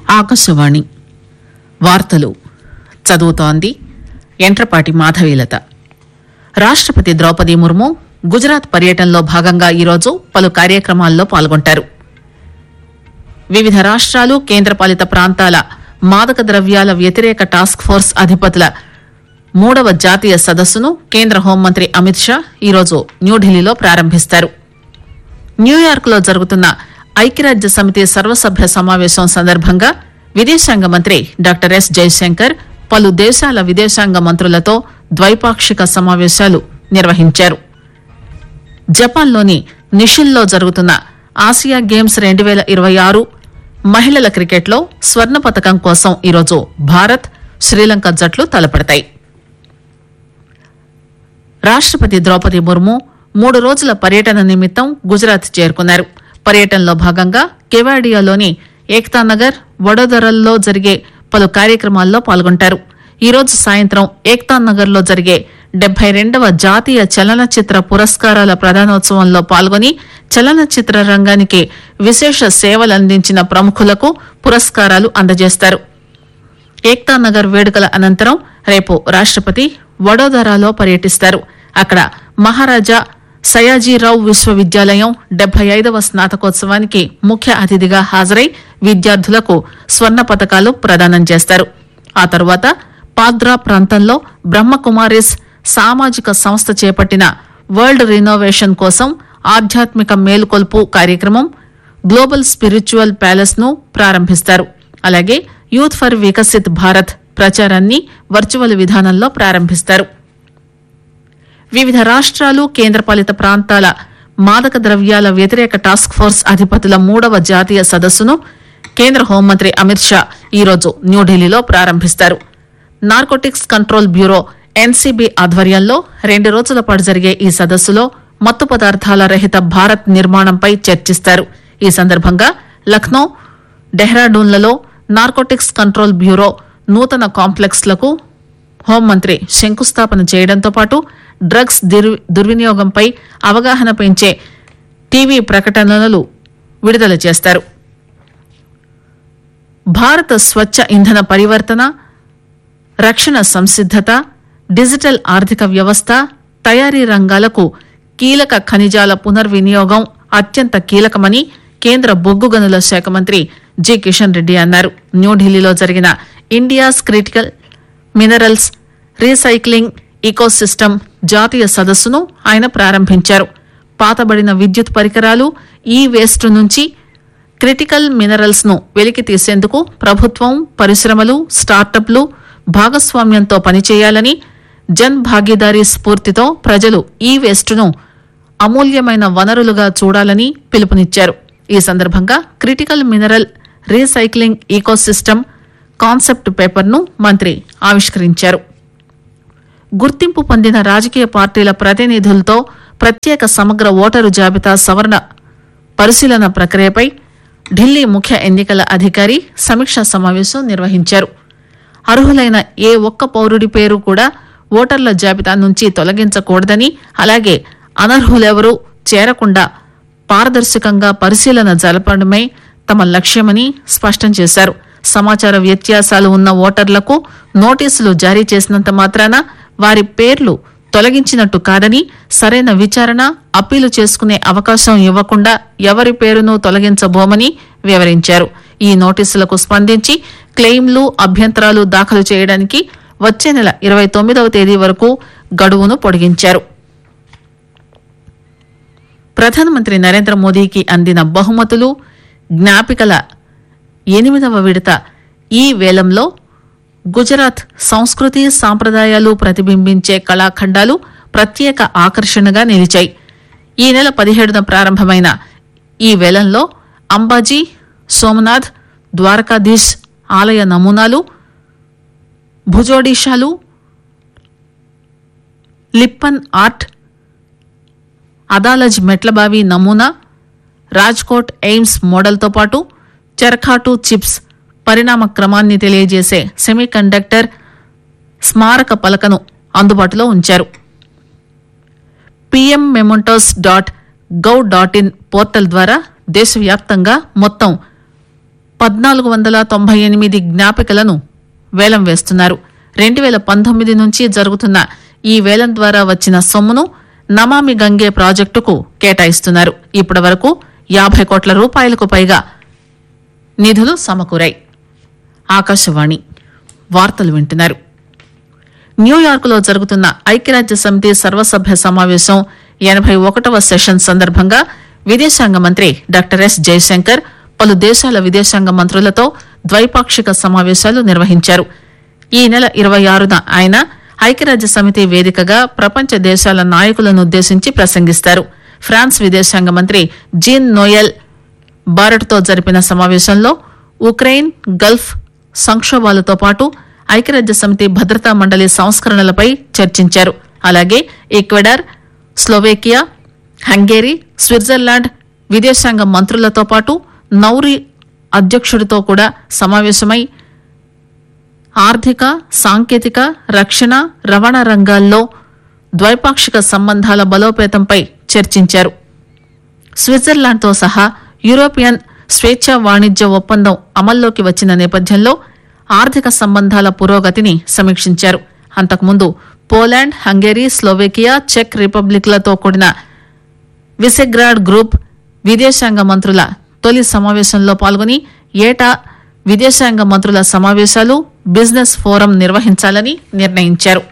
ఆకాశవాణి వార్తలు చదువుతోంది ఎంట్రపాటి మాధవీలత రాష్టపతి ద్రౌపది ముర్ము గుజరాత్ పర్యటనలో భాగంగా ఈరోజు పలు కార్యక్రమాల్లో పాల్గొంటారు వివిధ రాష్ట్రాలు కేంద్రపాలిత ప్రాంతాల మాదక ద్రవ్యాల వ్యతిరేక టాస్క్ ఫోర్స్ అధిపతుల మూడవ జాతీయ సదస్సును కేంద్ర హోంమంత్రి అమిత్ షా ఈరోజు న్యూఢిల్లీలో ప్రారంభిస్తారు న్యూయార్క్ లో జరుగుతున్న ఐక్యరాజ్య సమితి సర్వసభ్య సమావేశం సందర్భంగా విదేశాంగ మంత్రి డాక్టర్ ఎస్ జైశంకర్ పలు దేశాల విదేశాంగ మంత్రులతో ద్వైపాక్షిక సమావేశాలు నిర్వహించారు జపాన్లోని నిషిల్లో జరుగుతున్న ఆసియా గేమ్స్ రెండు వేల ఇరవై ఆరు మహిళల క్రికెట్లో స్వర్ణ పతకం కోసం ఈరోజు భారత్ శ్రీలంక జట్లు తలపడతాయి రాష్టపతి ద్రౌపది ముర్ము మూడు రోజుల పర్యటన నిమిత్తం గుజరాత్ చేరుకున్నారు పర్యటనలో భాగంగా కెవాడియాలోని ఏక్తానగర్ వడోదరల్లో జరిగే పలు కార్యక్రమాల్లో పాల్గొంటారు ఈ రోజు సాయంత్రం ఏక్తానగర్ లో జరిగే డెబ్బై రెండవ జాతీయ చలనచిత్ర పురస్కారాల ప్రదానోత్సవంలో పాల్గొని చలనచిత్ర రంగానికి విశేష సేవలందించిన ప్రముఖులకు పురస్కారాలు అందజేస్తారు ఏక్తా నగర్ వేడుకల అనంతరం రేపు రాష్టపతి వడోదరాలో పర్యటిస్తారు అక్కడ మహారాజా సయాజీరావు విశ్వవిద్యాలయం డెబ్బై ఐదవ స్నాతకోత్సవానికి ముఖ్య అతిథిగా హాజరై విద్యార్థులకు స్వర్ణ పతకాలు ప్రదానం చేస్తారు ఆ తరువాత పాద్రా ప్రాంతంలో బ్రహ్మకుమారిస్ సామాజిక సంస్థ చేపట్టిన వరల్డ్ రినోవేషన్ కోసం ఆధ్యాత్మిక మేలుకొల్పు కార్యక్రమం గ్లోబల్ స్పిరిచువల్ ప్యాలెస్ ను ప్రారంభిస్తారు అలాగే యూత్ ఫర్ వికసిత్ భారత్ ప్రచారాన్ని వర్చువల్ విధానంలో ప్రారంభిస్తారు వివిధ రాష్ట్రాలు కేంద్రపాలిత ప్రాంతాల మాదక ద్రవ్యాల వ్యతిరేక టాస్క్ ఫోర్స్ అధిపతుల మూడవ జాతీయ సదస్సును కేంద్ర హోంమంత్రి అమిత్ షా ఈరోజు న్యూఢిల్లీలో ప్రారంభిస్తారు నార్కోటిక్స్ కంట్రోల్ బ్యూరో ఎన్సీబీ ఆధ్వర్యంలో రెండు రోజుల పాటు జరిగే ఈ సదస్సులో మత్తు పదార్థాల రహిత భారత్ నిర్మాణంపై చర్చిస్తారు ఈ సందర్భంగా లక్నో డెహ్రాడూన్లలో నార్కోటిక్స్ కంట్రోల్ బ్యూరో నూతన కాంప్లెక్స్ లకు హోంమంత్రి శంకుస్థాపన చేయడంతో పాటు డ్రగ్స్ దుర్- దుర్వినియోగంపై అవగాహన పెంచే టీవీ ప్రకటనలు విడుదల చేస్తారు భారత స్వచ్ఛ ఇంధన పరివర్తన రక్షణ సంసిద్దత డిజిటల్ ఆర్థిక వ్యవస్థ తయారీ రంగాలకు కీలక ఖనిజాల పునర్వినియోగం అత్యంత కీలకమని కేంద్ర బొగ్గు గనుల శాఖ మంత్రి జి కిషన్ రెడ్డి అన్నారు న్యూఢిల్లీలో జరిగిన India's critical minerals recycling ecosystem జాతీయ సదస్సును ఆయన ప్రారంభించారు పాతబడిన విద్యుత్ పరికరాలు ఈ వేస్ట్ నుంచి క్రిటికల్ మినరల్స్ ను వెలికి తీసేందుకు ప్రభుత్వం పరిశ్రమలు స్టార్టప్లు భాగస్వామ్యంతో పనిచేయాలని జన్ భాగీదారీ స్ఫూర్తితో ప్రజలు ఈ వేస్ట్ ను అమూల్యమైన వనరులుగా చూడాలని పిలుపునిచ్చారు ఈ సందర్భంగా critical mineral recycling ecosystem concept పేపర్ను మంత్రి ఆవిష్కరించారు గుర్తింపు పొందిన రాజకీయ పార్టీల ప్రతినిధులతో ప్రత్యేక సమగ్ర ఓటరు జాబితా సవరణ పరిశీలన ప్రక్రియపై ఢిల్లీ ముఖ్య ఎన్నికల అధికారి సమీక్షా సమావేశం నిర్వహించారు అర్హులైన ఏ ఒక్క పౌరుడి పేరు కూడా ఓటర్ల జాబితా నుంచి తొలగించకూడదని అలాగే అనర్హులెవరూ చేరకుండా పారదర్శకంగా పరిశీలన జరపడమే తమ లక్ష్యమని స్పష్టం చేశారు సమాచార వ్యత్యాసాలు ఉన్న ఓటర్లకు నోటీసులు జారీ చేసినంత మాత్రాన వారి పేర్లు తొలగించినట్టు కాదని సరైన విచారణ అప్పీలు చేసుకునే అవకాశం ఇవ్వకుండా ఎవరి పేరును తొలగించబోమని వివరించారు ఈ నోటీసులకు స్పందించి క్లెయిమ్లు అభ్యంతరాలు దాఖలు చేయడానికి వచ్చే నెల ఇరవై తొమ్మిదవ తేదీ వరకు గడువును పొడిగించారు ప్రధానమంత్రి నరేంద్ర మోదీకి అందిన బహుమతులు జ్ఞాపికల ఎనిమిదవ విడత ఈ వేలంలో గుజరాత్ సంస్కృతి సాంప్రదాయాలు ప్రతిబింబించే కళాఖండాలు ప్రత్యేక ఆకర్షణగా నిలిచాయి ఈ నెల పదిహేడున ప్రారంభమైన ఈ వేలంలో అంబాజీ సోమనాథ్ ద్వారకాధీశ్ ఆలయ నమూనాలు భుజోడిషాలు లిప్పన్ ఆర్ట్ అదాలజ్ మెట్లబావి నమూనా రాజ్కోట్ ఎయిమ్స్ మోడల్తో పాటు చెర్ఖాటు చిప్స్ పరిణామ క్రమాన్ని తెలియజేసే సెమీ కండక్టర్ స్మారక పలకను అందుబాటులో ఉంచారు PM mementos dot gov dot in portal ద్వారా దేశవ్యాప్తంగా మొత్తం పద్నాలుగు వందల తొంభై ఎనిమిది జ్ఞాపికలను వేలం వేస్తున్నారు రెండు వేల పంతొమ్మిది నుంచి జరుగుతున్న ఈ వేలం ద్వారా వచ్చిన సొమ్మును నమామి గంగే ప్రాజెక్టుకు కేటాయిస్తున్నారు ఇప్పటి వరకు యాభై కోట్ల రూపాయలకు పైగా నిధులు సమకూరాయి ఆకాశవాణి వార్తలు వింటున్నారు న్యూయార్క్ లో జరుగుతున్న ఐక్యరాజ్య సమితి సర్వసభ్య సమావేశం ఎనభై ఒకటవ సెషన్ సందర్భంగా విదేశాంగ మంత్రి డాక్టర్ ఎస్ జయశంకర్ పలు దేశాల విదేశాంగ మంత్రులతో ద్వైపాక్షిక సమావేశాలు నిర్వహించారు ఈ నెల ఇరవై ఆరున ఆయన ఐక్యరాజ్య సమితి వేదికగా ప్రపంచ దేశాల నాయకులను ఉద్దేశించి ప్రసంగిస్తారు ఫ్రాన్స్ విదేశాంగ మంత్రి జీన్ నోయెల్ భారత్తో జరిపిన సమావేశంలో ఉక్రెయిన్ గల్ఫ్ సంక్షోభాలతో పాటు ఐక్యరాజ్య సమితి భద్రతా మండలి సంస్కరణలపై చర్చించారు అలాగే ఈక్వెడార్ స్లోవేకియా హంగేరీ స్విట్జర్లాండ్ విదేశాంగ మంత్రులతో పాటు నౌరీ అధ్యక్షుడితో కూడా సమావేశమై ఆర్థిక సాంకేతిక రక్షణ రవాణా రంగాల్లో ద్వైపాక్షిక సంబంధాల బలోపేతంపై చర్చించారు స్విట్జర్లాండ్తో సహా యూరోపియన్ స్వేచ్ఛా వాణిజ్య ఒప్పందం అమల్లోకి వచ్చిన నేపథ్యంలో ఆర్థిక సంబంధాల పురోగతిని సమీక్షించారు అంతకుముందు పోలాండ్ హంగేరీ స్లోవేకియా చెక్ రిపబ్లిక్లతో కూడిన విసెగ్రాడ్ గ్రూప్ విదేశాంగ మంత్రుల తొలి సమావేశంలో పాల్గొని ఏటా విదేశాంగ మంత్రుల సమావేశాలు బిజినెస్ ఫోరం నిర్వహించాలని నిర్ణయించారు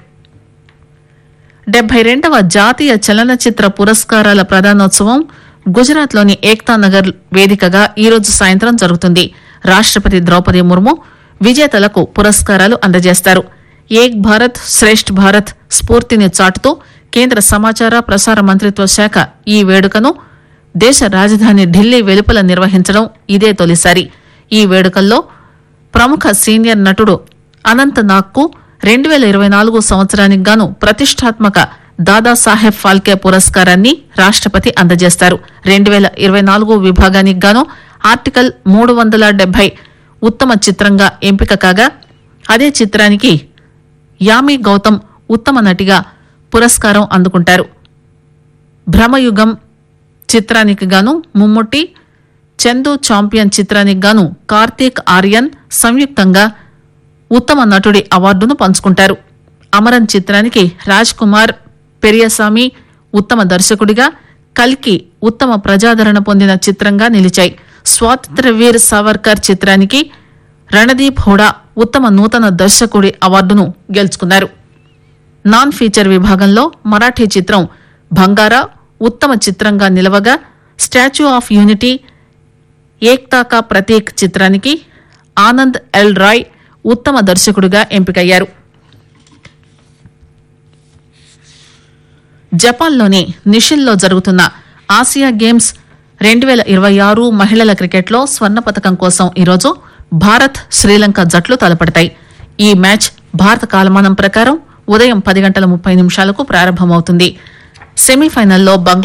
డెబ్బై రెండవ జాతీయ చలనచిత్ర పురస్కారాల ప్రదానోత్సవం గుజరాత్లోని ఏక్తా నగర్ వేదికగా ఈరోజు సాయంత్రం జరుగుతుంది రాష్టపతి ద్రౌపది ముర్ము విజేతలకు పురస్కారాలు అందజేస్తారు ఏక్ భారత్ శ్రేష్ఠ్ భారత్ స్ఫూర్తిని చాటుతూ కేంద్ర సమాచార ప్రసార మంత్రిత్వ శాఖ ఈ వేడుకను దేశ రాజధాని ఢిల్లీ వెలుపల నిర్వహించడం ఇదే తొలిసారి ఈ వేడుకల్లో ప్రముఖ సీనియర్ నటుడు అనంత్ నాగ్కు రెండు వేల ఇరవై నాలుగు సంవత్సరానికి గాను ప్రతిష్టాత్మక దాదాసాహెబ్ ఫాల్కే పురస్కారాన్ని రాష్టపతి అందజేస్తారు రెండు వేల ఇరవై నాలుగు విభాగానికి గాను ఆర్టికల్ మూడు వందల డెబ్బై ఉత్తమ చిత్రంగా ఎంపిక కాగా అదే చిత్రానికి యామి గౌతమ్ ఉత్తమ నటిగా పురస్కారం అందుకుంటారు భ్రమయుగం చిత్రానికి గాను ముమ్ముట్టి చందు చాంపియన్ చిత్రానికి గాను కార్తీక్ ఆర్యన్ సంయుక్తంగా ఉత్తమ నటుడి అవార్డును పంచుకుంటారు అమరన్ చిత్రానికి రాజ్ కుమార్ పెరియసామి ఉత్తమ దర్శకుడిగా కల్కి ఉత్తమ ప్రజాదరణ పొందిన చిత్రంగా నిలిచాయి స్వాతంత్ర వీర్ సావర్కర్ చిత్రానికి రణదీప్ హుడా ఉత్తమ నూతన దర్శకుడి అవార్డును గెలుచుకున్నారు నాన్ ఫీచర్ విభాగంలో మరాఠీ చిత్రం బంగారా ఉత్తమ చిత్రంగా నిలవగా Statue of Unity Ekta ka Prateek చిత్రానికి ఆనంద్ ఎల్ రాయ్ ఉత్తమ దర్శకుడిగా ఎంపికయ్యారు జపాన్లోని నిషిల్లో జరుగుతున్న ఆసియా గేమ్స్ రెండు వేల ఇరవై ఆరు మహిళల క్రికెట్లో స్వర్ణ పథకం కోసం ఈరోజు భారత్ శ్రీలంక జట్లు తలపడతాయి ఈ మ్యాచ్ భారత కాలమానం ప్రకారం ఉదయం పది గంటల ముప్పై నిమిషాలకు ప్రారంభమవుతుంది సెమీఫైనల్లో బంగ్లా